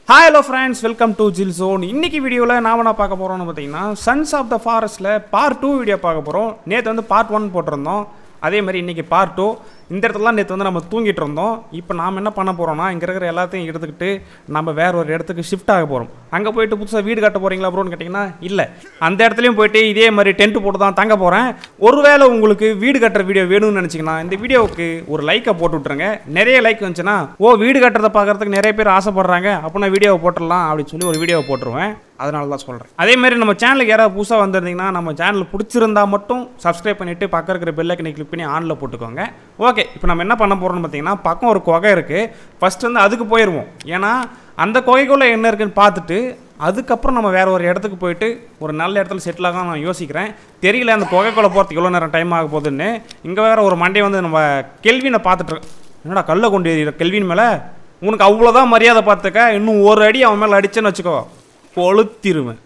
Hi hello friends welcome to ஜில் ஜோன் இன்னைக்கு வீடியோவில் நாம என்ன பார்க்க போகிறோம்னு பார்த்தீங்கன்னா சன்ஸ் ஆஃப் த ஃபாரஸ்ட்டில் பார்ட் டூ வீடியோ பார்க்க போகிறோம் நேற்று வந்து பார்ட் ஒன் போட்டிருந்தோம் அதே மாதிரி இன்னைக்கு பார்ட் டூ இந்த இடத்துலலாம் நேற்று வந்து நம்ம தூங்கிட்டு இருந்தோம் இப்போ நாம் என்ன பண்ண போகிறோம்னா இங்கே இருக்கிற எல்லாத்தையும் எடுத்துக்கிட்டு நம்ம வேற ஒரு இடத்துக்கு ஷிஃப்ட் ஆக போகிறோம் அங்கே போயிட்டு புதுசாக வீடு கட்ட போகிறீங்களா ப்ரோன்னு கேட்டிங்கன்னா இல்லை அந்த இடத்துலையும் போயிட்டு இதே மாதிரி டென்ட் போட்டு தான் தங்க போகிறேன் ஒருவேளை உங்களுக்கு வீடு கட்டுற வீடியோ வேணும்னு நினச்சிங்கன்னா இந்த வீடியோவுக்கு ஒரு லைக்கை போட்டு விட்ருங்க நிறைய லைக் வந்துச்சுன்னா ஓ வீடு கட்டுறதை பார்க்கறதுக்கு நிறைய பேர் ஆசைப்படுறாங்க அப்போ நான் வீடியோவை போட்டுடலாம் அப்படின்னு சொல்லி ஒரு வீடியோவை போட்டுருவேன் அதனால தான் சொல்கிறேன் அதே மாதிரி நம்ம சேனலுக்கு யாராவது புதுசாக வந்திருந்தீங்கன்னா நம்ம சேனல் பிடிச்சிருந்தா மட்டும் சப்ஸ்கிரைப் பண்ணிவிட்டு பக்கம் இருக்கிற பெல்லைக்கனை கிளிக் பண்ணி ஆனில் போட்டுக்கோங்க ஓகே இப்போ நம்ம என்ன பண்ண போகிறோம்னு பார்த்தீங்கன்னா பக்கம் ஒரு குகை இருக்குது ஃபஸ்ட் வந்து அதுக்கு போயிடுவோம் ஏன்னா அந்த குகைக்குள்ளே என்ன இருக்குன்னு பார்த்துட்டு அதுக்கப்புறம் நம்ம வேற ஒரு இடத்துக்கு போயிட்டு ஒரு நல்ல இடத்துல செட்டில் ஆக நான் யோசிக்கிறேன் தெரியல அந்த குகைக்குள்ளே போகிறதுக்கு எவ்வளோ நேரம் டைம் ஆக போகுதுன்னு இங்கே வேற ஒரு மண்டே வந்து நம்ம கெல்வினை பார்த்துட்டு இருக்கோம். என்னடா கல்லை கொண்டு ஏறிற கெல்வின் மேலே உனக்கு அவ்வளோதான் மரியாதை பார்த்துக்க இன்னும் ஒரு அடி அவன் மேலே அடிச்சேன்னு வச்சுக்கோ கொளுத்திருவேன்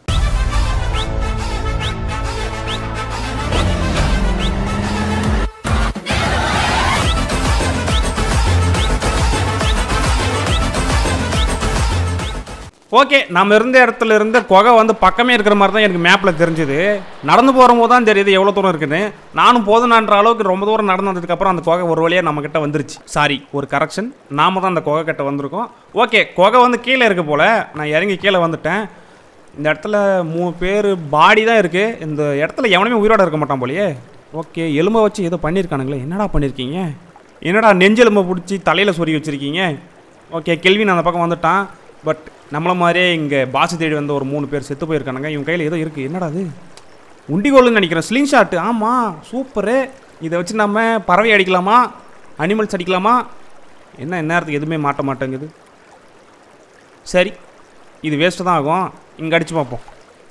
ஓகே நம்ம இருந்த இடத்துல இருந்த குகை வந்து பக்கமே இருக்கிற மாதிரி தான் எனக்கு மேப்பில் தெரிஞ்சுது நடந்து போகும்போது தான் தெரியுது எவ்வளோ தூரம் இருக்குன்னு நானும் போதுனான்ற அளவுக்கு ரொம்ப தூரம் நடந்து வந்ததுக்கப்புறம் அந்த குகை ஒரு வழியாக நம்மக்கிட்ட வந்துருச்சு சாரி ஒரு கரெக்ஷன் நாம தான் அந்த குகை கிட்ட வந்திருக்கோம் ஓகே குகை வந்து கீழே இருக்கு போல் நான் இறங்கி கீழே வந்துட்டேன் இந்த இடத்துல மூணு பேர் பாடி தான் இருக்குது இந்த இடத்துல எவனுமே உயிரோட இருக்க மாட்டான் போலயே ஓகே எலும்பை வச்சு ஏதோ பண்ணியிருக்கானுங்களே என்னடா பண்ணியிருக்கீங்க என்னடா நெஞ்செலும்பை பிடிச்சி தலையில் சொருகி வச்சுருக்கீங்க ஓகே கெல்வின் அந்த பக்கம் வந்துட்டான் பட் நம்மள மாதிரியே இங்கே பாசு தேடி வந்த ஒரு மூணு பேர் செத்து போயிருக்கானுங்க இவங்க கையில் ஏதோ இருக்குது என்னடா அது உண்டிகோல்னு நினைக்கிறேன் ஸ்லிங் ஷாட்டு ஆமாம் சூப்பரு இதை வச்சு நம்ம பறவை அடிக்கலாமா அனிமல்ஸ் அடிக்கலாமா என்ன இந்நேரத்துக்கு எதுவுமே மாட்ட மாட்டேங்குது சரி இது வேஸ்ட்டு தான் ஆகும் இங்கே அடித்து பார்ப்போம்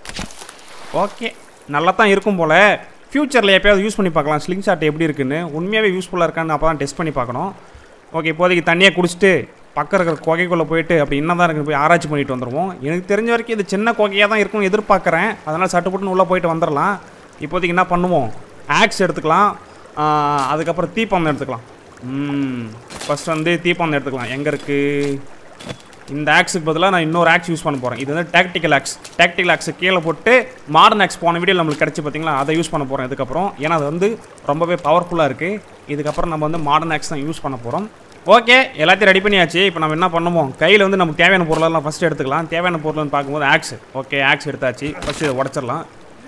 ஓகே நல்லா தான் இருக்கும் போல் ஃப்யூச்சரில் எப்பயாவது யூஸ் பண்ணி பார்க்கலாம் ஸ்லிங் ஷாட் எப்படி இருக்குன்னு உண்மையாகவே யூஸ்ஃபுல்லாக இருக்கான்னு அப்போ தான் டெஸ்ட் பண்ணி பார்க்கணும் ஓகே இப்போதைக்கு தண்ணியை குடிச்சிட்டு பக்கம் இருக்கிற குகைக்குள்ளே போயிட்டு அப்படி என்ன தான் இருக்குன்னு போய் ஆராய்ச்சி பண்ணிட்டு வந்துடுவோம் எனக்கு தெரிஞ்ச வரைக்கும் இது சின்ன குகையாக தான் இருக்கும்னு எதிர்பார்க்குறேன் அதனால் சட்டுப்பட்டுன்னு உள்ளே போயிட்டு வந்துடலாம் இப்போதைக்கு என்ன பண்ணுவோம் ஆக்ஸ் எடுத்துக்கலாம் ஆஹ், அதுக்கப்புறம் தீப்பந்தம் எடுத்துக்கலாம் ஃபஸ்ட் வந்து தீப்பந்தம் எடுத்துக்கலாம் எங்கே இருக்குது இந்த ஆக்ஸுக்கு பதிலாக நான் இன்னொரு ஆக்ஸ் யூஸ் பண்ண போகிறேன் இது வந்து டாக்டிக்கல் ஆக்ஸ் டாக்டிக்கல் ஆக்ஸை கீழே போட்டு மாடர்ன் ஆக்ஸ் போன வீடியோ நம்மளுக்கு கிடச்சி பார்த்தீங்களா அதை யூஸ் பண்ண போகிறோம் இதுக்கப்புறம் ஏன்னா அது வந்து ரொம்பவே பவர்ஃபுல்லாக இருக்குது இதுக்கப்புறம் நம்ம வந்து மாடர்ன் ஆக்ஸ் தான் யூஸ் பண்ண போகிறோம் ஓகே எல்லாத்தையும் ரெடி பண்ணியாச்சு இப்போ நம்ம என்ன பண்ணுவோம் கையில் வந்து நமக்கு தேவையான பொருளெல்லாம் ஃபஸ்ட்டு எடுத்துக்கலாம் தேவையான பொருள்னு பார்க்கும்போது ஆக்ஸ் ஓகே ஆக்ஸ் எடுத்தாச்சு ஃபஸ்ட்டு இதை உடச்சிடலாம்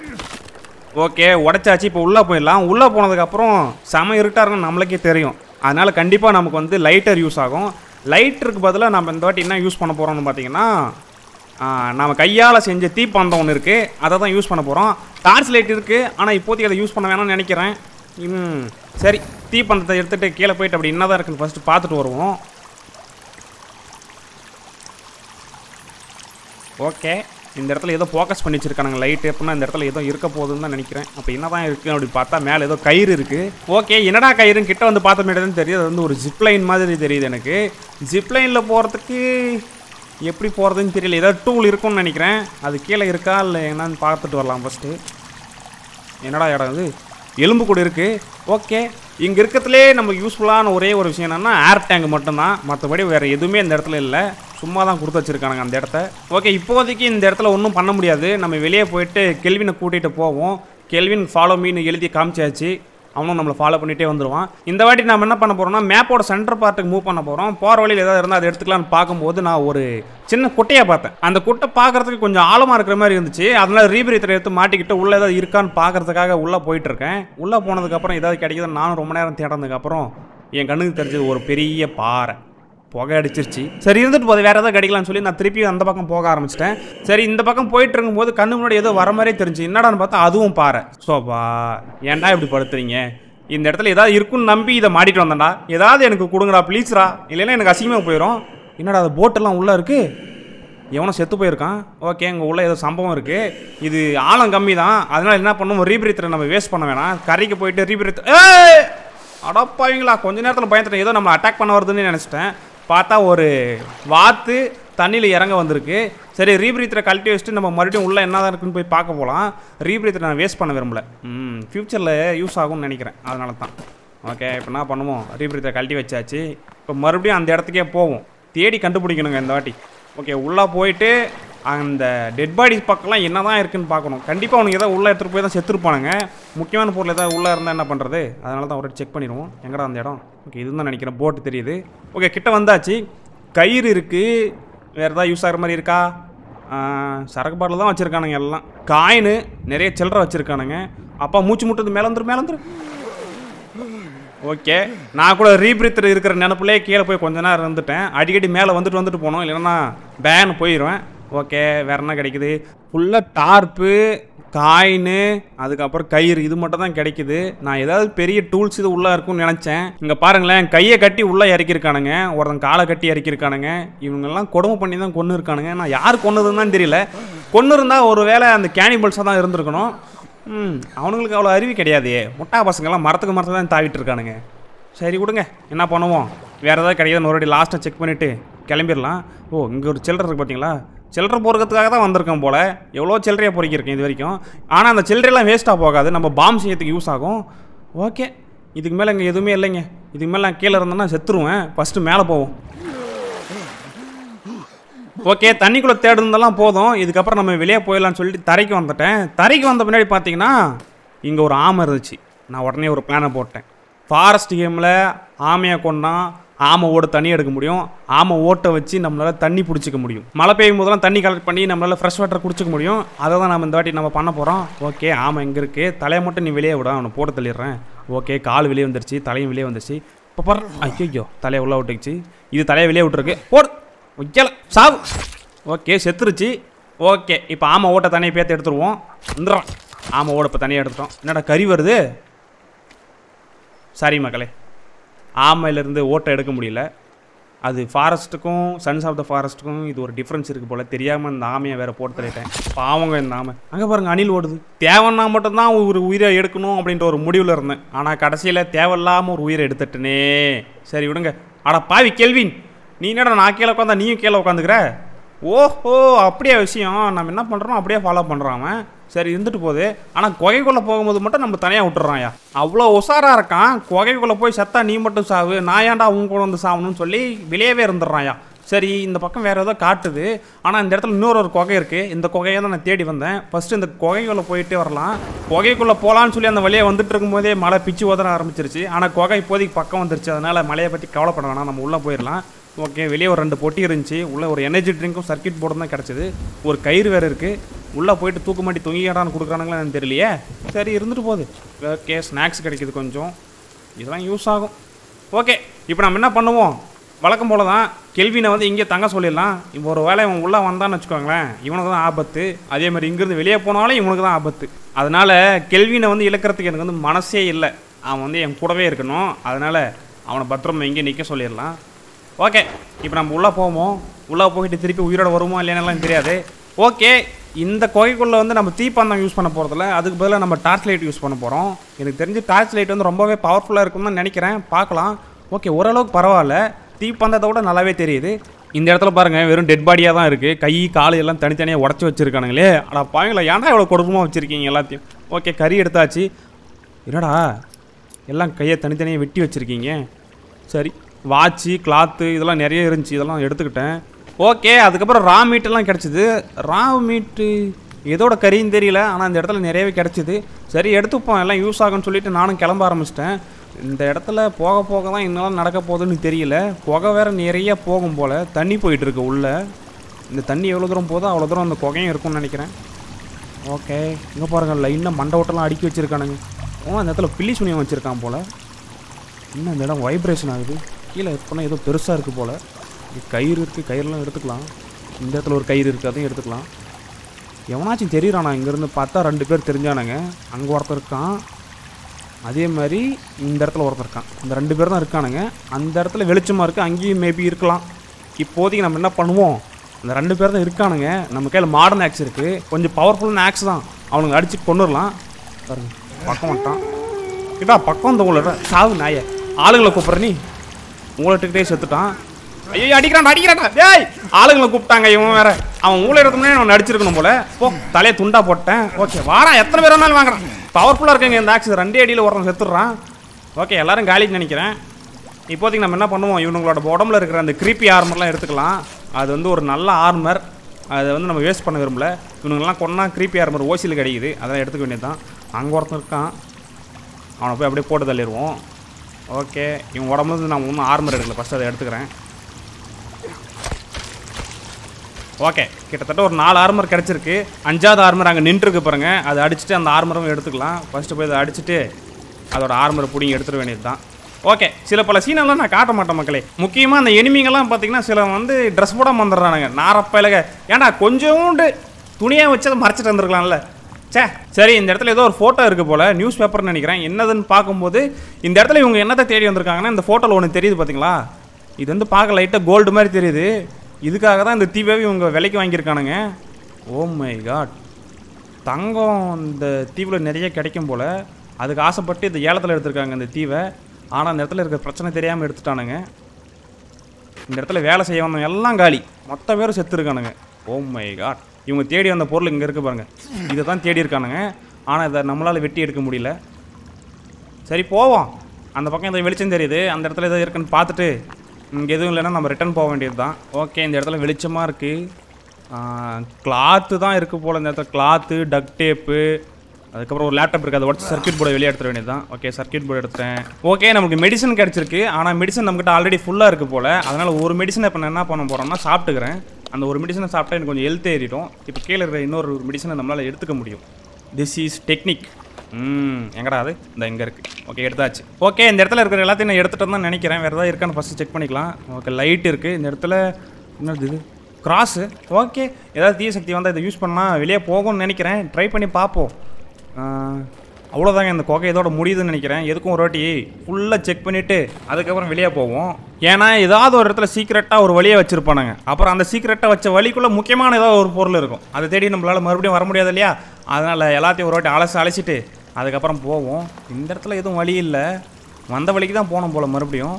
ஓகே உடச்சாச்சு இப்போ உள்ளே போயிடலாம் உள்ளே போனதுக்கப்புறம் செம இருட்டாக இருக்கும்னு நம்மளுக்கே தெரியும் அதனால் கண்டிப்பாக நமக்கு வந்து லைட்டர் யூஸ் ஆகும் லைட்டருக்கு பதிலாக நம்ம இந்த வாட்டி என்ன யூஸ் பண்ண போகிறோம்னு பார்த்தீங்கன்னா ஆ, நம்ம கையால் செஞ்ச தீப்பந்தம் ஒன்று இருக்குது அதை தான் யூஸ் பண்ண போகிறோம் டார்ச் லைட் இருக்குது ஆனால் இப்போதைக்கு அதை யூஸ் பண்ண வேணாம்னு நினைக்கிறேன் ம் சரி தீப்பந்தத்தை எடுத்துகிட்டு கீழே போயிட்டு அப்படி என்ன தான் இருக்குன்னு ஃபஸ்ட்டு பார்த்துட்டு வருவோம் ஓகே இந்த இடத்துல ஏதோ ஃபோக்கஸ் பண்ணி வச்சிருக்கானுங்க லைட் எப்படின்னா இந்த இடத்துல ஏதோ இருக்க போகுதுன்னு தான் நினைக்கிறேன் அப்போ என்னதான் இருக்கு அப்படி பார்த்தா மேலே ஏதோ கயிறு இருக்கு ஓகே என்னடா கயிறுன்னு கிட்ட வந்து பார்த்த மாதிரி தான் தெரியுது அது வந்து ஒரு ஜிப் லைன் மாதிரி தெரியுது எனக்கு ஜிப் லைனில் போகிறதுக்கு எப்படி போகிறதுன்னு தெரியல ஏதாவது டூல் இருக்கும்னு நினைக்கிறேன் அது கீழே இருக்கா இல்லை என்னன்னு பார்த்துட்டு வரலாம் ஃபஸ்ட்டு என்னடா இடம் இது எலும்பு கூட இருக்கு ஓகே இங்கே இருக்கிறதுலே நமக்கு யூஸ்ஃபுல்லான ஒரே ஒரு விஷயம் என்னன்னா ஏர் டேங்க் மட்டும்தான் மற்றபடி வேறு எதுவுமே இந்த இடத்துல இல்லை சும்மா தான் கொடுத்து வச்சிருக்கானுங்க அந்த இடத்த ஓகே இப்போதைக்கு இந்த இடத்துல ஒன்றும் பண்ண முடியாது நம்ம வெளியே போயிட்டு கெல்வினை கூட்டிகிட்டு போவோம் கெல்வின் ஃபாலோ மீன் எழுதி காமிச்சாச்சு அவனும் நம்மளை ஃபாலோ பண்ணிகிட்டே வந்துடுவான் இந்த வாட்டி நம்ம என்ன பண்ண போகிறோம்னா மேப்போட சென்டர் பார்ட்டுக்கு மூவ் பண்ண போகிறோம் போகிற வழியில் ஏதாவது இருந்தால் அதை எடுத்துக்கலாம்னு பார்க்கும்போது நான் ஒரு சின்ன குட்டையை பார்த்தேன் அந்த குட்டை பார்க்கறதுக்கு கொஞ்சம் ஆழமாக இருக்கிற மாதிரி இருந்துச்சு அதனால ரீபிரீத்தரை எடுத்து மாட்டிக்கிட்டு உள்ளே ஏதாவது இருக்கான்னு பார்க்கறதுக்காக உள்ளே போயிட்டு இருக்கேன் உள்ளே போனதுக்கப்புறம் ஏதாவது கிடைக்குதுன்னு நானும் ரொம்ப நேரம் தேடினதுக்கப்புறம் என் கண்ணுக்கு தெரிஞ்சது ஒரு பெரிய பாறை புகை அடிச்சிருச்சு சரி இருந்துட்டு போது வேற ஏதாவது கிடைக்கலாம்னு சொல்லி நான் திருப்பி அந்த பக்கம் போக ஆரம்பிச்சிட்டேன் சரி இந்த பக்கம் போயிட்டு இருக்கும்போது கண்ணு முன்னாடி ஏதோ வர மாதிரியே தெரிஞ்சு என்னடான்னு பார்த்தா அதுவும் பாறை சோபா ஏன்டா இப்படி படுத்துறீங்க இந்த இடத்துல ஏதாவது இருக்குன்னு நம்பி இதை மாட்டிட்டு வந்தேன்டா ஏதாவது எனக்கு கொடுங்கடா ப்ளீஸ்ரா இல்லைன்னா எனக்கு அசிங்கமாக போயிடும் என்னடா அது போட்டெல்லாம் உள்ளே இருக்கு எவனோ செத்து போயிருக்கான் ஓகே இங்கே உள்ள ஏதோ சம்பவம் இருக்குது இது ஆழம் கம்மி தான் அதனால் என்ன பண்ணுவோம் ரீபிரித்தரை நம்ம வேஸ்ட் பண்ண வேணாம் கரைக்கு போயிட்டு ரீபிரித் ஏய் அடப்பாவீங்களா கொஞ்ச நேரத்தில் பயந்துட்டேன் ஏதோ நம்ம அட்டாக் பண்ண வருதுன்னு நினச்சிட்டேன் பார்த்தா ஒரு வாத்து தண்ணியில் இறங்க வந்திருக்கு சரி ரீபிரீத்தரை கழட்டி வச்சுட்டு நம்ம மறுபடியும் உள்ளே என்ன தான் இருக்குன்னு போய் பார்க்க போகலாம் ரீபிரீத்தரை நான் வேஸ்ட் பண்ண விரும்பல ம் ஃப்யூச்சரில் யூஸ் ஆகும்னு நினைக்கிறேன் அதனால தான் ஓகே இப்போ என்ன பண்ணுவோம் ரீபிரீத்தரை கழட்டி வச்சாச்சு இப்போ மறுபடியும் அந்த இடத்துக்கே போவோம் தேடி கண்டுபிடிக்கணுங்க இந்த வாட்டி ஓகே உள்ளே போயிட்டு அந்த டெட் பாடிஸ் பக்கம்லாம் என்ன தான் இருக்குன்னு பார்க்கணும் கண்டிப்பாக அவனுக்கு ஏதாவது உள்ளே எடுத்துகிட்டு போய் தான் செத்துருப்பானுங்க முக்கியமான பொருள் ஏதாவது உள்ளே இருந்தால் என்ன பண்ணுறது அதனால தான் ஒரு செக் பண்ணிடுவோம் எங்கடா அந்த இடம் ஓகே இதுதான் நினைக்கிறேன் போட்டு தெரியுது ஓகே கிட்ட வந்தாச்சு கயிறு இருக்குது வேறு ஏதாவது யூஸ் ஆகிற மாதிரி இருக்கா ஆ, சரக்கு பாட்டில் தான் வச்சுருக்கானுங்க எல்லாம் காயின் நிறைய சில்லறை வச்சுருக்கானுங்க அப்பா மூச்சு முட்டுறது மேலே வந்துரு மேலே வந்துரு ஓகே நான் கூட ரீபிரித்தர் இருக்கிற நினப்புலே கீழே போய் கொஞ்ச நேரம் இருந்துட்டேன் அடிக்கடி மேலே வந்துட்டு வந்துட்டு போனோம் இல்லைன்னா பேன் போயிடுவேன் ஓகே வேற என்ன கிடைக்குது ஃபுல்லாக டார்ப்பு காயின் அதுக்கப்புறம் கயிறு இது மட்டும் தான் கிடைக்குது நான் ஏதாவது பெரிய டூல்ஸ் இது உள்ளே இருக்கும்னு நினச்சேன் இங்கே பாருங்களேன் கையை கட்டி உள்ளே இறக்கியிருக்கானுங்க ஒருத்தன் காலை கட்டி இறக்கியிருக்கானுங்க இவங்கெல்லாம் கொடுமை பண்ணி தான் கொண்டு இருக்கானுங்க நான் யார் கொன்னதுன்னு தான் தெரியல கொண்டு இருந்தால் ஒரு வேளை அந்த கேனிபல்ஸாக தான் இருந்திருக்கணும் ம் அவனுங்களுக்கு அவ்வளோ அறிவு கிடையாதே முட்டா பசங்கெல்லாம் மரத்துக்கு மரத்துக்கு தான் தாவிட்டு இருக்கானுங்க சரி கொடுங்க என்ன பண்ணுவோம் வேறு ஏதாவது கிடையாது மறுபடியும் லாஸ்ட்டை செக் பண்ணிவிட்டு கிளம்பிடலாம் ஓ இங்கே ஒரு சில்லறை இருக்குது பார்த்தீங்களா சில்லறை பொறுக்கிறதுக்காக தான் வந்திருக்கேன் போல் எவ்வளோ சில்லறையாக பொறுக்கியிருக்கேன் இது வரைக்கும் ஆனால் அந்த சில்லறையெல்லாம் வேஸ்ட்டாக போகாது நம்ம பாம் செய்யறதுக்கு யூஸ் ஆகும் ஓகே இதுக்கு மேலே இங்கே எதுவுமே இல்லைங்க இதுக்கு மேலே நான் கீழே இருந்தேன்னா செத்துருவேன் ஃபஸ்ட்டு மேலே போவோம் ஓகே தண்ணிக்குள்ளே தேடுனதெல்லாம் போதும் இதுக்கப்புறம் நம்ம வெளியே போயிடலாம்னு சொல்லிட்டு தரைக்கு வந்துட்டேன் தரைக்கு வந்த பின்னாடி பார்த்தீங்கன்னா இங்கே ஒரு ஆமை இருந்துச்சு நான் உடனே ஒரு பிளானை போட்டேன் ஃபாரஸ்ட் கேமில் ஆமையை கொண்டா ஆமை ஓட தண்ணி எடுக்க முடியும் ஆமை ஓட்டை வச்சு நம்மளால் தண்ணி பிடிச்சிக்க முடியும் மழை பெய்யும் போதெல்லாம் தண்ணி கலெக்ட் பண்ணி நம்மளால் ஃப்ரெஷ் வாட்டர் குடிச்சிக்க முடியும் அதை தான் நம்ம இந்த வாட்டி நம்ம பண்ண போகிறோம் ஓகே ஆமை எங்கே இருக்குது தலையை மட்டும் நீ வெளியே விட அவனை போட்டு தள்ளிடுறேன் ஓகே கால் வெளியே வந்துருச்சு தலையும் வெளியே வந்துருச்சு இப்போ பாரு ஐயோ தலையை உள்ள விட்டுக்குச்சு இது தலையை வெளியே விட்டுருக்கு போடு வைக்கல சாவு ஓகே செத்துருச்சு ஓகே இப்போ ஆமை ஓட்ட தனியாக பேத்து எடுத்துருவோம் வந்துடுறான் ஆமை ஓட இப்போ தனியாக எடுத்துட்டோம் என்னடா கறி வருது சாரி மக்களே ஆமையிலேருந்து ஓட்டை எடுக்க முடியல அது ஃபாரஸ்ட்டுக்கும் சன்ஸ் ஆஃப் த ஃபாரஸ்ட்டுக்கும் இது ஒரு டிஃப்ரென்ஸ் இருக்குது போல் தெரியாமல் இந்த ஆமையை வேறு போட்டு தள்ளிட்டேன் பாவங்க இந்த ஆமை அங்கே பாருங்க அணில் ஓடுது தேவைன்னா மட்டும்தான் ஒரு உயிரை எடுக்கணும் அப்படின்ற ஒரு முடிவில் இருந்தேன் ஆனால் கடைசியில் தேவையில்லாமல் ஒரு உயிரை எடுத்துட்டனே சரி விடுங்க அட பாவி கேள்வின் நீ என்னடா நான் கீழே உட்காந்தா நீயும் கீழே உட்காந்துக்கிற ஓஹோ அப்படியே விஷயம் நம்ம என்ன பண்ணுறோம் அப்படியே ஃபாலோ பண்ணுறான் அவன் சரி இருந்துட்டு போகுது ஆனால் குகைக்குள்ளே போகும்போது மட்டும் நம்ம தனியாக விட்டுறான்யா அவ்வளோ உஷாராக இருக்கான் குகைக்குள்ளே போய் செத்தா நீ மட்டும் சாவு நான் ஏன்டா உன் கூட வந்து சாவணும்னு சொல்லி வெளியவே இருந்துடுறான்யா சரி இந்த பக்கம் வேறு ஏதோ காட்டுது ஆனால் இந்த இடத்துல இன்னொரு ஒரு குகை இருக்குது இந்த குகையை தான் நான் தேடி வந்தேன் ஃபஸ்ட்டு இந்த குகைக்குள்ளே போயிட்டே வரலாம் குகைக்குள்ளே போகலான்னு சொல்லி அந்த வழியை வந்துட்டு இருக்கும்போதே மழை பிச்சு உதற ஆரம்பிச்சிருச்சு ஆனால் குகை இப்போதைக்கு பக்கம் வந்துருச்சு அதனால் மழையை பற்றி கவலைப்பட வேணாம் நம்ம உள்ளே போயிடலாம் ஓகே வெளியே ஒரு ரெண்டு பொட்டி இருந்துச்சு உள்ளே ஒரு எனர்ஜி ட்ரிங்க்கும் சர்க்கிட் போர்டும் தான் கிடச்சிது ஒரு கயிறு வேறு இருக்குது உள்ளே போயிட்டு தூக்க மாட்டி தொங்கிடான்னு கொடுக்குறானுங்களா எனக்கு தெரியலையே சரி இருந்துட்டு போகுது ஓகே ஸ்நாக்ஸ் கிடைக்குது கொஞ்சம் இதெல்லாம் யூஸ் ஆகும் ஓகே இப்போ நம்ம என்ன பண்ணுவோம் வழக்கம் போல தான் கெல்வினை வந்து இங்கே தங்க சொல்லிடலாம் இப்போ ஒரு வேளை இவன் உள்ளே வந்தான்னு வச்சுக்கோங்களேன் இவனுக்கு தான் ஆபத்து அதே மாதிரி இங்கேருந்து வெளியே போனாலும் இவனுக்கு தான் ஆபத்து அதனால் கெல்வினை வந்து இழக்கிறதுக்கு எனக்கு வந்து மனசே இல்லை அவன் வந்து என் கூடவே இருக்கணும் அதனால் அவனை பத்திரமா இங்கே நிற்க சொல்லிடலாம் ஓகே இப்போ நம்ம உள்ளே போவோம் உள்ளே போயிட்டு திருப்பி உயிரோட வருமோ இல்லைன்னெல்லாம் தெரியாது ஓகே இந்த குகைக்குள்ளே வந்து நம்ம தீப்பந்தம் யூஸ் பண்ண போகிறதில்ல அதுக்கு பதிலாக நம்ம டார்ச் லைட் யூஸ் பண்ண போகிறோம் எனக்கு தெரிஞ்சு டார்ச் லைட் வந்து ரொம்பவே பவர்ஃபுல்லாக இருக்கும்னு தான் நினைக்கிறேன் பார்க்கலாம் ஓகே ஓரளவுக்கு பரவாயில்ல தீப்பந்தத்தை விட நல்லாவே தெரியுது இந்த இடத்துல பாருங்க வெறும் டெட் பாடியாக தான் இருக்குது கை கால் எல்லாம் தனித்தனியாக உடச்சி வச்சிருக்கானுங்களே அடா பாவங்களா ஏன்டா இவ்வளோ கொடுப்பமாக வச்சுருக்கீங்க எல்லாத்தையும் ஓகே கறி எடுத்தாச்சு என்னடா எல்லாம் கையை தனித்தனியாக வெட்டி வச்சுருக்கீங்க சரி வாட்சு கிளாத்து இதெல்லாம் நிறைய இருந்துச்சு இதெல்லாம் எடுத்துக்கிட்டேன் ஓகே அதுக்கப்புறம் ரா மீட்டெல்லாம் கிடச்சிது ரா மீட்டு எதோட கறின்னு தெரியல ஆனால் இந்த இடத்துல நிறையவே கிடச்சிது சரி எடுத்துப்போம் எல்லாம் யூஸ் ஆகும்னு சொல்லிட்டு நானும் கிளம்ப ஆரம்பிச்சிட்டேன் இந்த இடத்துல போக போக தான் இன்னெல்லாம் நடக்க போகுதுன்னு தெரியல புகை வேற நிறைய போகும் போல் தண்ணி போயிட்டு இருக்கு உள்ள இந்த தண்ணி எவ்வளோ தூரம் போதோ அவ்வளோ தூரம் அந்த புகையும் இருக்கும்னு நினைக்கிறேன் ஓகே இங்கே பாருங்க லைனாக மண்டை ஓட்டெல்லாம் அடுக்கி வச்சிருக்கானுங்க ஓ அந்த இடத்துல பில்லி சுனியம் வச்சுருக்கான் போல் இன்னும் இந்த இடம் வைப்ரேஷன் ஆகுது கீழே எப்போனா ஏதோ பெருசாக இருக்குது போல் இங்க கயிறு இருக்குது கயிறுலாம் எடுத்துக்கலாம் இந்த இடத்துல ஒரு கயிறு இருக்குது அதையும் எடுத்துக்கலாம் எவனாச்சும் தெரியுறானா இங்கேருந்து பார்த்தா ரெண்டு பேர் தெரிஞ்சானுங்க அங்கே ஒருத்தர் இருக்கான் அதே மாதிரி இந்த இடத்துல ஒருத்தர் இருக்கான் இந்த ரெண்டு பேர் தான் இருக்கானுங்க அந்த இடத்துல வெளிச்சமாக இருக்குது அங்கேயும் மேபி இருக்கலாம் இப்போதைக்கு நம்ம என்ன பண்ணுவோம் அந்த ரெண்டு பேர் தான் இருக்கானுங்க நம்ம கையில் மாடர்ன் ஆக்ஸ் இருக்குது கொஞ்சம் பவர்ஃபுல்லான ஆக்ஸ் தான் அவனுங்க அடித்து கொண்டுடலாம் பாருங்க பக்கம் வந்துட்டான் கிட்டா பக்கம் வந்து உங்களோட சாவு நாய ஆளுங்களை கூப்பிட்ற நீ உங்கள்கிட்டே செத்துட்டான் ஐயோ அடிக்கிறான் அடிக்கிறான்டா டேய் ஆளுங்களை கூப்பிட்டாங்க இவன் வேற அவன் ஊழல் எடுத்தோம்னே அவன் அடிச்சிருக்கணும் போல போ தலையை துண்டா போட்டேன் ஓகே வாடா எத்தனை பேர் வேணாலும் வாங்குறான் பவர்ஃபுல்லாக இருக்குங்க இந்த ஆக்சிஸ் ரெண்டே அடியில் ஒருத்தன் செத்துடுறான் ஓகே எல்லாரும் காலின்னு நினைக்கிறேன் இப்போதைக்கு நம்ம என்ன பண்ணுவோம் இவனுங்களோட உடம்புல இருக்கிற அந்த கிரீப்பி ஆர்மர்லாம் எடுத்துக்கலாம் அது வந்து ஒரு நல்ல ஆர்மர் அதை வந்து நம்ம வேஸ்ட் பண்ண விரும்பல இவனுங்கெல்லாம் கொன்னா க்ரீப்பி ஆர்மர் ஓசியில் கிடைக்குது அதெல்லாம் எடுத்துக்க வேண்டியது தான் அங்கே ஒருத்தன் இருக்கான் அவனை போய் அப்படியே போட்டு தள்ளிடுவோம் ஓகே இவன் உடம்புல இருந்து நான் ஒன்றும் ஆர்மர் எடுக்கல ஃபஸ்ட்டு அதை எடுத்துக்கிறேன் ஓகே கிட்டத்தட்ட ஒரு நாலு ஆர்மர் கிடச்சிருக்கு அஞ்சாவது ஆர்மர் அங்கே நின்றுருக்கு பாருங்க அதை அடிச்சுட்டு அந்த ஆர்மரும் எடுத்துக்கலாம் ஃபஸ்ட்டு போய் அதை அடிச்சுட்டு அதோட ஆர்மரை பிடிங்கி எடுத்துட வேண்டியது தான் ஓகே சில பல சீனெல்லாம் நான் காட்ட மாட்டேன் மக்களே முக்கியமாக அந்த எனிமிங்கெல்லாம் பார்த்தீங்கன்னா சில வந்து ட்ரெஸ் போடாம வந்துடுறானுங்க நாரப்பயலுக ஏன்டா கொஞ்சோண்டு துணியாக வச்சு அதை மறைச்சிட்டு வந்துருக்கலாம்ல சே சரி இந்த இடத்துல ஏதோ ஒரு ஃபோட்டோ இருக்குது போல் நியூஸ் பேப்பர்னு நினைக்கிறேன் என்னதுன்னு பார்க்கும்போது இந்த இடத்துல இவங்க என்னத்தை தேடி வந்திருக்காங்கன்னா இந்த ஃபோட்டோவில் ஒன்று தெரியுது பார்த்தீங்களா இது வந்து பார்க்க லைட்டாக கோல்டு மாதிரி தெரியுது இதுக்காக தான் இந்த தீவை இவங்க விலைக்கு வாங்கியிருக்கானுங்க ஓ மை காட் தங்கம் இந்த தீவில் நிறைய கிடைக்கும் போல் அதுக்கு ஆசைப்பட்டு இந்த ஏலத்தில் எடுத்திருக்காங்க இந்த தீவை ஆனால் அந்த இடத்துல இருக்க பிரச்சனை தெரியாமல் எடுத்துட்டானுங்க இந்த இடத்துல வேலை செய்ய வந்தவங்க எல்லாம் காலி மொத்த பேரும் செத்து இருக்கானுங்க ஓ மை காட் இவங்க தேடி வந்த பொருள் இங்கே இருக்கு பாருங்க இதை தான் தேடி இருக்கானுங்க ஆனால் இதை நம்மளால் வெட்டி எடுக்க முடியல சரி போவோம் அந்த பக்கம் ஏதோ வெளிச்சம் தெரியுது அந்த இடத்துல ஏதோ இருக்குன்னு பார்த்துட்டு இங்கே எதுவும் இல்லைன்னா நம்ம ரிட்டர்ன் போக வேண்டியது தான் ஓகே இந்த இடத்துல வெளிச்சமாக இருக்குது கிளாத்து தான் இருக்குது போல் இந்த இடத்துல கிளாத்து டக் டேப்பு அதுக்கப்புறம் ஒரு லேப்டாப் இருக்குது அதை உடச்சு சர்க்யூட் போர்டை வெளியே எடுத்துட வேண்டியது தான் ஓகே சர்க்யூட் போர்டு எடுத்தேன் ஓகே நமக்கு மெடிசன் கிடச்சிருக்கு ஆனால் மெடிசன் நம்மகிட்ட ஆல்ரெடி ஃபுல்லாக இருக்குது போல் அதனால் ஒரு மெடிசனை இப்போ நான் என்ன பண்ண போகிறோம்னா சாப்பிட்டுக்கிறேன் அந்த ஒரு மெடிசனை சாப்பிட்டா எனக்கு கொஞ்சம் ஹெல்த் ஏறிடும் இப்போ கீழே இருக்கிற இன்னொரு மெடிசனை நம்மளால் எடுத்துக்க முடியும் திஸ் இஸ் டெக்னிக் ம் எங்கடா அது இந்த எங்கே இருக்குது ஓகே எடுத்தாச்சு ஓகே இந்த இடத்துல இருக்கிற எல்லாத்தையும் நான் எடுத்துகிட்டு தான் நினைக்கிறேன் வேறு ஏதாவது இருக்கான்னு ஃபஸ்ட்டு செக் பண்ணிக்கலாம் ஓகே லைட் இருக்குது இந்த இடத்துல என்னது இது கிராஸு ஓகே ஏதாவது தீய சக்தி வந்தால் இதை யூஸ் பண்ணால் வெளியே போகும்னு நினைக்கிறேன் ட்ரை பண்ணி பார்ப்போம் ஆஹ், அவ்வளோதாங்க இந்த குகை இதோட முடியுதுன்னு நினைக்கிறேன் எதுக்கும் ஒரு வாட்டி ஃபுல்லாக செக் பண்ணிவிட்டு அதுக்கப்புறம் வெளியே போவோம் ஏன்னா ஏதாவது ஒரு இடத்துல சீக்கிரட்டாக ஒரு வழியை வச்சுருப்பானுங்க அப்புறம் அந்த சீக்கிரட்டாக வச்ச வழிக்குள்ளே முக்கியமான ஏதாவது ஒரு பொருள் இருக்கும் அதை தேடி நம்மளால் மறுபடியும் வர முடியாது இல்லையா அதனால் எல்லாத்தையும் ஒரு வாட்டி அலசி அலசிட்டு அதுக்கப்புறம் போவோம் இந்த இடத்துல எதுவும் வழி இல்லை வந்த வழிக்கு தான் போனோம் போல் மறுபடியும்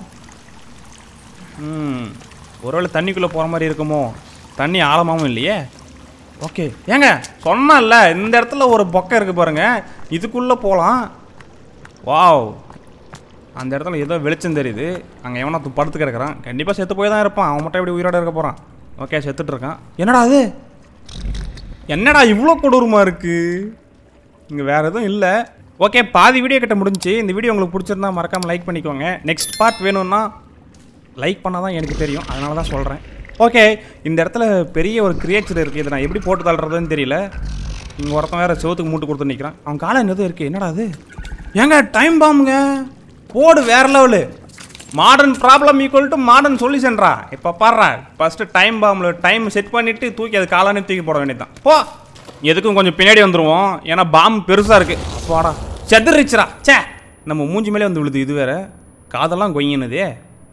ம் ஒருவேளை தண்ணிக்குள்ளே போகிற மாதிரி இருக்குமோ தண்ணி ஆழமாவும் இல்லையே ஓகே ஏங்க சொன்னேன்ல இந்த இடத்துல ஒரு பொக்கை இருக்குது பாருங்க இதுக்குள்ளே போகலாம் வாவ் அந்த இடத்துல ஏதோ வெளிச்சம் தெரியுது அங்கே எவனா து- படுத்து கிடக்குறான் கண்டிப்பாக செத்து போய் தான் இருப்பான் அவன் மட்டும் எப்படி உயிரோட இருக்க போகிறான் ஓகே செத்துட்டு இருக்கான் என்னடா அது என்னடா இவ்வளோ கொடூரமாக இருக்குது இங்கே வேறு எதுவும் இல்லை ஓகே பாதி வீடியோ கிட்ட முடிஞ்சுச்சு இந்த வீடியோ உங்களுக்கு பிடிச்சிருந்தா மறக்காமல் லைக் பண்ணிக்கோங்க நெக்ஸ்ட் பார்ட் வேணும்னா லைக் பண்ணால் தான் எனக்கு தெரியும் அதனால தான் சொல்கிறேன் ஓகே இந்த இடத்துல பெரிய ஒரு கிரியேச்சர் இருக்குது இதை நான் எப்படி போட்டு தள்ளுறதுன்னு தெரியல இங்கே ஒருத்தன் வேறு செவத்துக்கு மூட்டு கொடுத்து நிற்கிறான் அவன் காலை என்னது இருக்குது என்னடா அது ஏங்க டைம் பாம்புங்க போடு வேற level modern problem equal to modern சொல்யூஷன்ரா இப்போ பாடுறா ஃபஸ்ட்டு டைம் பாம்பில் டைம் செட் பண்ணிவிட்டு தூக்கி அது காலானே தூக்கி போட வேண்டியதுதான் போ எதுக்கும் கொஞ்சம் பின்னாடி வந்துருவோம் ஏன்னா பாம்பு பெருசாக இருக்குது அப்பாடா செதறிச்சுரா ச்சே நம்ம மூஞ்சி மேலே வந்து விழுது இது வேற காதெல்லாம் கொய்யினதே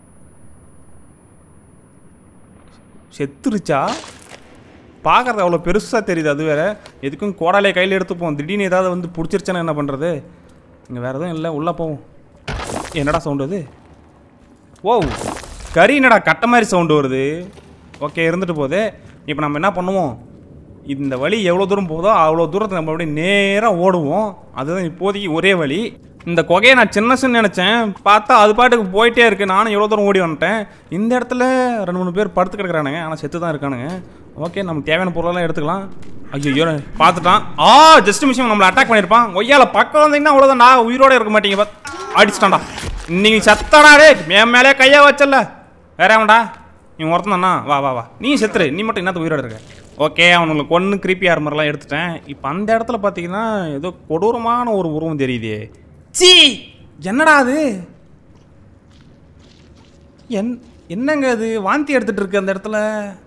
செத்துருச்சா பார்க்கறது அவ்வளோ பெருசாக தெரியுது அது வேற எதுக்கும் கோடாலே கையில் எடுத்துப்போம் திடீர்னு ஏதாவது வந்து பிடிச்சிருச்சுன்னா என்ன பண்ணுறது இங்கே வேறு எதுவும் இல்லை உள்ளே போவோம் என்னடா சவுண்டு அது ஓ கறி என்னடா கட்ட மாதிரி சவுண்டு வருது ஓகே இருந்துட்டு போகுது இப்போ நம்ம என்ன பண்ணுவோம் இந்த வழி எவ்வளோ தூரம் போதோ அவ்வளோ தூரத்தை நம்ம அப்படியே நேராக ஓடுவோம் அதுதான் இப்போதைக்கு ஒரே வழி இந்த குகையை நான் சின்னசுன்னு நினச்சேன் பார்த்தா அது பாட்டுக்கு போயிட்டே இருக்கு நானும் எவ்வளோ தூரம் ஓடி வந்துட்டேன் இந்த இடத்துல ரெண்டு மூணு பேர் படுத்து கிடக்குறானுங்க ஆனால் செத்து தான் இருக்கானுங்க ஓகே நமக்கு தேவையான பொருளெல்லாம் எடுத்துக்கலாம் ஐயோ பார்த்துட்டான் ஆ ஜஸ்ட் மிஷின் நம்மளை அட்டாக் பண்ணியிருப்பான் ஒய்யால பக்கம் வந்தீங்கன்னா அவ்வளோதான் நான் உயிரோட இருக்க மாட்டீங்க பாத் அடிச்சிட்டான்டா நீங்க சத்தடா டே என் மேலே கையா வச்சல வேற அவன்டா நீ ஒருத்தன் தானா வா வா வா நீ செத்துரு நீ மட்டும் என்னத்த உயிரோட இருக்க ஓகே அவனுங்களுக்கு ஒன்று கிரீப்பி ஆர்மர்லாம் எடுத்துட்டேன் இப்போ அந்த இடத்துல பார்த்தீங்கன்னா ஏதோ கொடூரமான ஒரு உருவம் தெரியுதே சீ என்னடா அது என் என்னங்க அது வாந்தி எடுத்துட்டு இருக்கு அந்த இடத்துல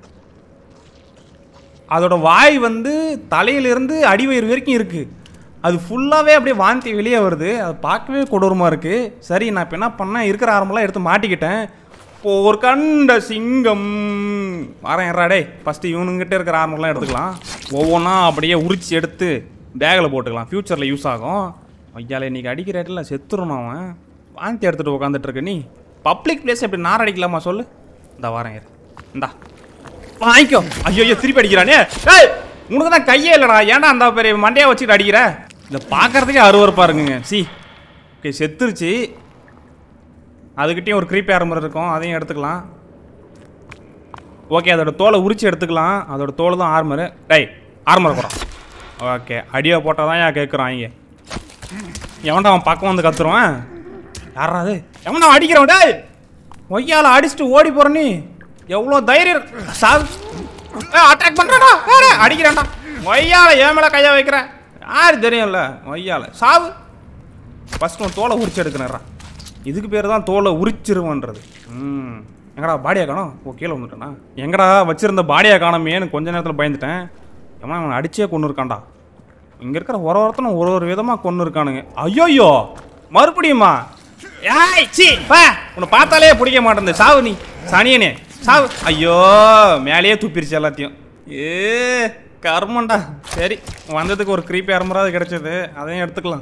அதோட வாய் வந்து தலையிலிருந்து அடிவயிறு வரைக்கும் இருக்குது அது ஃபுல்லாகவே அப்படியே வாந்தி வெளியே வருது அது பார்க்கவே கொடூரமாக இருக்குது சரி நான் இப்போ என்ன பண்ணேன் இருக்கிற ஆரம்பெல்லாம் எடுத்து மாட்டிக்கிட்டேன் ஒரு கண்ட சிங்கம் வரேன் எறாடே ஃபஸ்ட்டு இவனுங்கிட்ட இருக்கிற ஆரம்பெல்லாம் எடுத்துக்கலாம் ஒவ்வொன்றா அப்படியே உரிச்சு எடுத்து பேக்கில் போட்டுக்கலாம் ஃப்யூச்சரில் யூஸ் ஆகும் ஐயால இன்னைக்கு அடிக்கிற இடத்துல செத்துறணும் அவன் வாந்தி எடுத்துகிட்டு உட்காந்துட்டு இருக்க நீ பப்ளிக் பிளேஸ் எப்படி நார் அடிக்கலாமா சொல்லு இந்த வரேன் இரு இந்தா வாங்கிக்கோ ஐயோ ஐயோ திருப்பி அடிக்கிறானே ஏய் உனக்கு தான் கையே இல்லைடா ஏன்டா அந்த பெரிய மண்டையை வச்சுக்கிட்டு அடிக்கிற இதை பார்க்கறதுக்கே அருவருப்பா இருக்குங்க சி ஓகே செத்துருச்சு அதுக்கிட்டேயும் ஒரு creepy ஆரம்பர் இருக்கும் அதையும் எடுத்துக்கலாம் ஓகே அதோட தோலை உரிச்சு எடுத்துக்கலாம் அதோட தோல் தான் ஆர்மரு டேய் ஆர்மர் போகிறான் ஓகே அடியை போட்டால் தான் ஏன் கேட்குறான் இங்கே எவன்டா அவன் பக்கம் வந்து கத்துருவான் யாரா அது எவன்டா அடிக்கிறவன் டேய் ஒய்யால அடிச்சுட்டு ஓடி போற நீ எவ்வளோ தைரியம் இருக்கு. சாவு அட்டாக் பண்ணுறாடா வேற அடிக்கிறான்டா ஒய்யால ஏன் மேலே கையா வைக்கிறேன் யாரு தெரியும்ல ஒய்யால சாவு ஃபர்ஸ்ட் உன் தோலை உரிச்சு எடுக்கணுறா இதுக்கு பேர் தான் தோலை உரிச்சிருவன்றது ம் எங்கடா பாடியா காணோம் ஓ கீழே வந்துட்டேனா எங்கடா வச்சிருந்த பாடியா காணமேன்னு கொஞ்ச நேரத்தில் பயந்துட்டேன் எவனா அவனை அடிச்சே கொண்டு இருக்கான்டா இங்கே இருக்கிற ஒரு ஒருத்தனும் ஒரு ஒரு விதமாக கொண்டு இருக்கானுங்க ஐயோயோ மறுபடியுமா ஏய் சி பா உன்னை பார்த்தாலே பிடிக்க மாட்டேன் சாவு நீ சனியனே சாவு ஐயோ மேலேயே துப்பிருச்சு எல்லாத்தையும் ஏ கர்மண்டா சரி வந்ததுக்கு ஒரு creepy அரமராது கிடைச்சது அதையும் எடுத்துக்கலாம்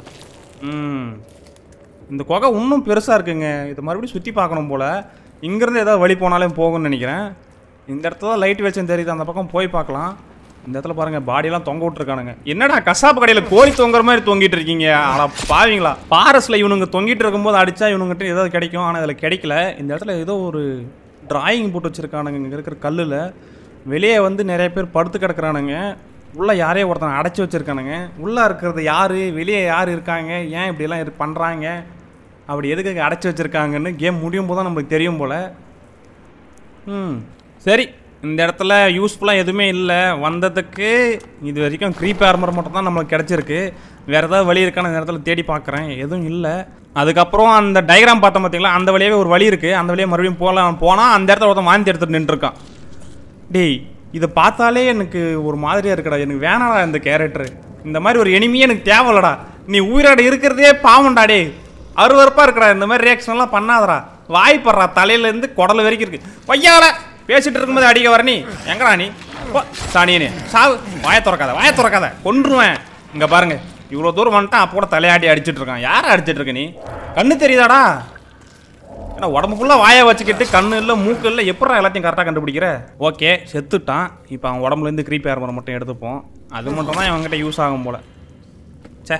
ம் இந்த குகை இன்னும் பெருசாக இருக்குங்க இதை மறுபடியும் சுற்றி பார்க்கணும் போல் இங்கேருந்து ஏதாவது வழி போனாலே போகும்னு நினைக்கிறேன் இந்த இடத்துல தான் லைட் வச்சுன்னு தெரியுது அந்த பக்கம் போய் பார்க்கலாம் இந்த இடத்துல பாருங்கள் பாடியெல்லாம் தொங்க விட்டுருக்கானுங்க என்னடா கசாப்பு கடையில் கோழி தொங்குற மாதிரி தொங்கிட்டு இருக்கீங்க ஆனால் பாவீங்களா பாரஸில் இவனுங்க தொங்கிட்டு இருக்கும்போது அடித்தா இவனுங்கிட்ட ஏதாவது கிடைக்கும் ஆனால் இதில் கிடைக்கல இந்த இடத்துல ஏதோ ஒரு டிராயிங் போட்டு வச்சுருக்கானுங்க இங்கே இருக்கிற கல்லில் வெளியே வந்து நிறைய பேர் படுத்து கிடக்குறானுங்க உள்ளே யாரையோ ஒருத்தன் அடைச்சி வச்சுருக்கானுங்க உள்ளே இருக்கிறது யார் வெளியே யார் இருக்காங்க ஏன் இப்படிலாம் இரு பண்ணுறாங்க அப்படி எதுக்கு அடைச்சி வச்சுருக்காங்கன்னு கேம் முடியும் போது தான் நம்மளுக்கு தெரியும் போல் ம் சரி இந்த இடத்துல யூஸ்ஃபுல்லாக எதுவுமே இல்லை வந்ததுக்கு இது வரைக்கும் க்ரீப் ஆர்மர் மட்டும் தான் நம்மளுக்கு கிடச்சிருக்கு வேறு ஏதாவது வழி இருக்கான்னு இந்த இடத்துல தேடி பார்க்குறேன் எதுவும் இல்லை அதுக்கப்புறம் அந்த டயக்ராம் பார்த்தோம் பார்த்தீங்களா அந்த வழியாவே ஒரு வழி இருக்குது அந்த வழியாக மறுபடியும் போகலாம் போனால் அந்த இடத்துல ஒருத்தன் வாந்தி எடுத்துட்டு நின்றுருக்கான் டேய் இதை பார்த்தாலே எனக்கு ஒரு மாதிரியா இருக்குடா எனக்கு வேணாடா இந்த கேரக்டர் இந்த மாதிரி ஒரு எனிமையே எனக்கு தேவையில்லடா நீ உயிரோட இருக்கிறதே பாவம்டா டேய் அருவருப்பா இருக்குடா இந்த மாதிரி ரியாக்ஷன்லாம் பண்ணாதடா வாய்ப்படுறா தலையிலேருந்து குடல் வரைக்கும் இருக்கு வையால பேசிட்டு இருக்கும்போது அடிக்க வர நீ எங்கடா நீ போ, சாணியனே சாவு வாய திறக்காத வாய திறக்காத கொன்றுவேன் இங்க பாருங்க இவ்வளோ தூரம் வந்துட்டான் அப்போ கூட தலையாட்டி அடிச்சிட்டு இருக்கான் யாரை அடிச்சிட்டு இருக்க நீ கண்ணு தெரியுதாடா ஏன்னா உடம்பு ஃபுல்லாக வாயை வச்சுக்கிட்டு கண்ணு இல்லை மூக்கு இல்லை எப்படா எல்லாத்தையும் கரெக்டாக கண்டுபிடிக்கிற ஓகே செத்துட்டான் இப்போ அவன் உடம்புலேருந்து க்ரீப் ஏர்மரை மட்டும் எடுத்துப்போம் அது மட்டும் தான் இவங்ககிட்ட யூஸ் ஆகும் போல் சே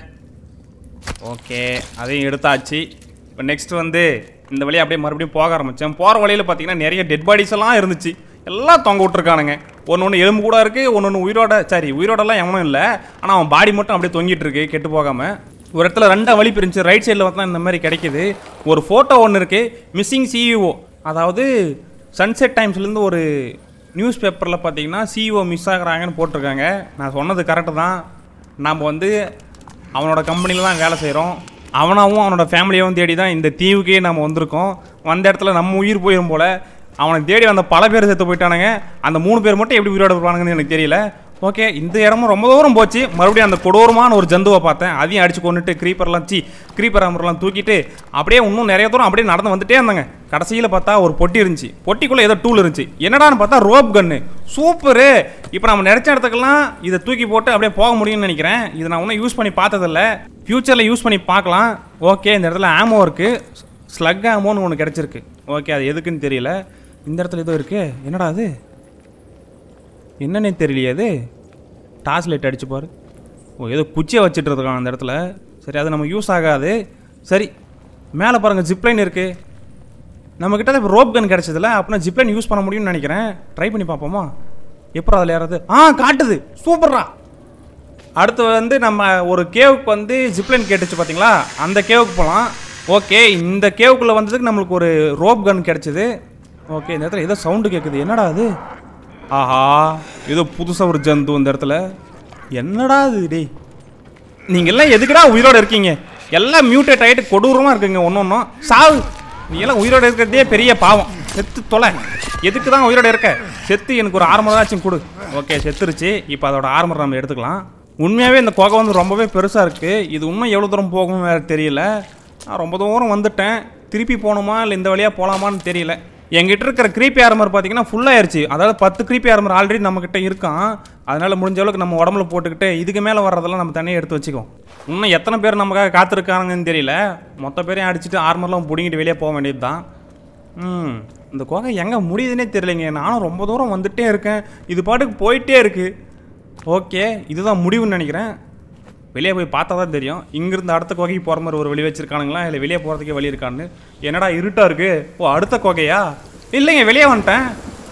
ஓகே அதையும் எடுத்தாச்சு இப்போ நெக்ஸ்ட் வந்து இந்த வழியை அப்படியே மறுபடியும் போக ஆரம்பித்தேன் போகிற வழியில் பார்த்தீங்கன்னா நிறைய டெட் பாடிஸ் எல்லாம் இருந்துச்சு எல்லாம் தொங்க விட்ருக்கானுங்க ஒன்று ஒன்று எலும்பு கூட இருக்குது ஒன்று ஒன்று உயிரோட சரி உயிரோடலாம் எவனும் இல்லை ஆனால் அவன் பாடி மட்டும் அப்படியே தொங்கிட்டு இருக்கு கெட்டு போகாமல் ஒரு இடத்துல ரெண்டா வழி பிரிஞ்சு ரைட் சைடில் பார்த்தா இந்த மாதிரி கிடைக்குது ஒரு ஃபோட்டோ ஒன்று இருக்குது மிஸ்ஸிங் சிஇஓ அதாவது சன்செட் டைம்ஸ்லேருந்து ஒரு நியூஸ் பேப்பரில் பார்த்தீங்கன்னா சிஇஓ மிஸ் ஆகுறாங்கன்னு போட்டிருக்காங்க நான் சொன்னது கரெக்டு தான் நாம் வந்து அவனோட கம்பெனியில் தான் வேலை செய்கிறோம் அவனாவும் அவனோட ஃபேமிலியாவும் தேடி தான் இந்த தீவுக்கே நம்ம வந்திருக்கோம் வந்த இடத்துல நம்ம உயிர் போயிடும் போல் அவனை தேடி வந்த பல பேர் செத்து போயிட்டானுங்க அந்த மூணு பேர் மட்டும் எப்படி உயிரோட இருப்பானுங்கன்னு எனக்கு தெரியல ஓகே இந்த இடமும் ரொம்ப தூரம் போச்சு மறுபடியும் அந்த கொடூரமான ஒரு ஜந்துவை பார்த்தேன் அதையும் அடிச்சு கொண்டுட்டு க்ரீப்பர்லாம் சி க்ரீப்பர் அமர்லாம் தூக்கிட்டு அப்படியே இன்னும் நிறைய தூரம் அப்படியே நடந்து வந்துட்டே இருந்தாங்க கடைசியில் பார்த்தா ஒரு பொட்டி இருந்துச்சு பொட்டிக்குள்ளே ஏதோ டூல் இருந்துச்சு என்னடான்னு பார்த்தா ரோப் கன்னு சூப்பரு இப்போ நம்ம நினச்ச இடத்துக்கெல்லாம் இதை தூக்கி போட்டு அப்படியே போக முடியும்னு நினைக்கிறேன் இதை நான் இன்னும் யூஸ் பண்ணி பார்த்ததில்ல ஃப்யூச்சரில் யூஸ் பண்ணி பார்க்கலாம் ஓகே இந்த இடத்துல ஆமோ இருக்குது ஸ்லக் ஆமோன்னு ஒன்று கிடச்சிருக்கு ஓகே அது எதுக்குன்னு தெரியல இந்த இடத்துல ஏதோ இருக்கு என்னடா அது என்னன்னே தெரியலையே அது டார்ச் லைட் அடிச்சு பாரு ஓ ஏதோ குச்சியை வச்சுட்டு இருக்கான் அந்த இடத்துல சரி அது நம்ம யூஸ் ஆகாது சரி மேலே பாருங்கள் ஜிப்லைன் இருக்குது நம்மக்கிட்ட இப்போ ரோப் கன் கிடச்சதில்ல அப்படின்னா ஜிப்லைன் யூஸ் பண்ண முடியும்னு நினைக்கிறேன் ட்ரை பண்ணி பார்ப்போமா எப்போ அதில் ஏறது ஆ காட்டுது சூப்பர்ரா அடுத்து வந்து நம்ம ஒரு கேவுக்கு வந்து ஜிப்லைன் கேட்டுச்சு பார்த்தீங்களா அந்த கேவுக்கு போகலாம் ஓகே இந்த கேவுக்குள்ளே வந்ததுக்கு நம்மளுக்கு ஒரு ரோப் கன் கிடச்சிது ஓகே இந்த இடத்துல ஏதோ சவுண்டு கேட்குது என்னடா அது ஆஹா ஏதோ புதுசாக ஒரு ஜந்து இந்த இடத்துல என்னடா இது டேய் நீங்கள் எல்லாம் எதுக்குடா உயிரோட இருக்கீங்க எல்லாம் மியூட்டேட் ஆகிட்டு கொடூரமாக இருக்குங்க ஒன்று ஒன்றும் சாவு நீ எல்லாம் உயிரோட இருக்கிறதே பெரிய பாவம் செத்து தொலை எதுக்கு தான் உயிரோட இருக்க செத்து எனக்கு ஒரு ஆர்மர் ஆச்சும் கொடு ஓகே செத்துருச்சு இப்போ அதோட ஆர்மர் நம்ம எடுத்துக்கலாம் உண்மையாகவே இந்த குகை வந்து ரொம்பவே பெருசாக இருக்குது இது இன்னும் எவ்வளோ தூரம் போகும் வேறு தெரியல நான் ரொம்ப தூரம் வந்துட்டேன் திருப்பி போகணுமா இல்லை இந்த வழியாக போகலாமான்னு தெரியல எங்கிட்ட இருக்கிற க்ரீப்பி ஆர்மர் பார்த்தீங்கன்னா ஃபுல்லாகிருச்சு அதாவது பத்து க்ரீப்பி ஆர்மர் ஆல்ரெடி நம்மக்கிட்ட இருக்கான் அதனால் முடிஞ்ச அளவுக்கு நம்ம உடம்புல போட்டுக்கிட்டு இதுக்கு மேலே வர்றதெல்லாம் நம்ம தனியாக எடுத்து வச்சுக்கோம் இன்னும் எத்தனை பேர் நமக்காக காத்திருக்காங்கன்னு தெரியல மொத்த பேரையும் அடிச்சுட்டு ஆர்மர்லாம் பிடிங்கிட்டு வெளியே போக வேண்டியது தான் ம் இந்த குகை எங்கே முடியுதுன்னே தெரியலைங்க நானும் ரொம்ப தூரம் வந்துட்டே இருக்கேன் இது பாட்டுக்கு போயிட்டே இருக்குது ஓகே இதுதான் முடிவுன்னு நினைக்கிறேன் வெளியே போய் பார்த்தா தான் தெரியும் இங்கிருந்து அடுத்த குகைக்கு போகிற மாதிரி ஒரு வழி வச்சிருக்கானுங்களா இல்லை வெளியே போகிறதுக்கே வழி இருக்கான்னு என்னடா இருட்டாக இருக்கு ஓ அடுத்த குகையா இல்லைங்க வெளியே வந்துட்டேன்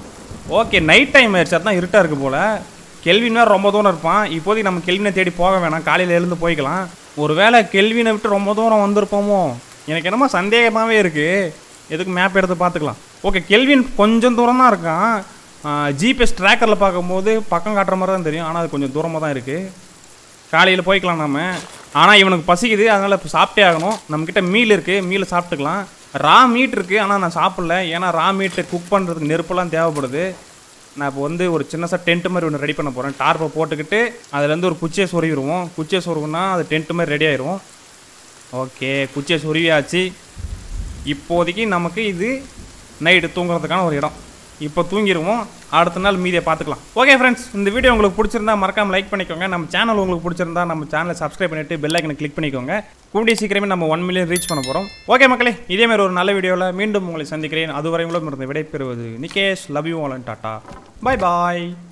ஓகே நைட் டைம் ஆயிடுச்சு அதான் இருட்டாக இருக்குது போல் கெல்வின் வேறு ரொம்ப தூரம் இருப்பான் இப்போதைக்கு நம்ம கெல்வினை தேடி போக வேணாம் காலையில் எழுந்து போய்க்கலாம் ஒருவேளை கெல்வினை விட்டு ரொம்ப தூரம் வந்திருப்போமோ எனக்கு என்னமோ சந்தேகமாகவே இருக்குது எதுக்கு மேப் எடுத்து பார்த்துக்கலாம் ஓகே கெல்வின் கொஞ்சம் தூரம் தான் இருக்கான் ஜிபிஎஸ் ட்ராக்கரில் பார்க்கும்போது பக்கம் காட்டுற மாதிரி தான் தெரியும் ஆனால் அது கொஞ்சம் தூரமாக தான் இருக்குது காலையில் போய்க்கலாம் நாம ஆனால் இவனுக்கு பசிக்குது அதனால் இப்போ சாப்பிட்டே ஆகணும் நம்மக்கிட்ட மீல் இருக்குது மீல் சாப்பிட்டுக்கலாம் ரா மீட் இருக்குது ஆனால் நான் சாப்பிடல ஏன்னா ரா மீட்டு குக் பண்ணுறதுக்கு நெருப்பெல்லாம் தேவைப்படுது நான் இப்போ வந்து ஒரு சின்னசாக டென்ட் மாதிரி ஒன்று ரெடி பண்ண போகிறேன் டார்ப்பை போட்டுக்கிட்டு அதுலேருந்து ஒரு குச்சியை சொருவிடுவோம் குச்சியை சொருவுனா அது டென்ட் மாதிரி ரெடி ஆயிரும் ஓகே குச்சியை சொருவியாச்சு இப்போதைக்கு நமக்கு இது நைட்டு தூங்குறதுக்கான ஒரு இடம் இப்போ தூங்கிடுவோம் அடுத்த நாள் மீதியை பார்த்துக்கலாம் ஓகே ஃப்ரெண்ட்ஸ் இந்த வீடியோ உங்களுக்கு பிடிச்சிருந்தா மறக்காம லைக் பண்ணிக்கோங்க நம்ம சேனல் உங்களுக்கு பிடிச்சிருந்தா நம்ம சேனலை சப்ஸ்கிரைப் பண்ணிட்டு பெல் ஐக்கனை கிளிக் பண்ணிக்கோங்க கூடிய சீக்கிரமே நம்ம ஒன் மில்லியன் ரீச் பண்ண போகிறோம் ஓகே மக்களே இதே மாதிரி ஒரு நல்ல வீடியோவில் மீண்டும் உங்களை சந்திக்கிறேன் அதுவரை உங்களும் இருந்து விடைபெறுவது நிகேஷ் லவ் யூ ஆல் டாட்டா பை பாய்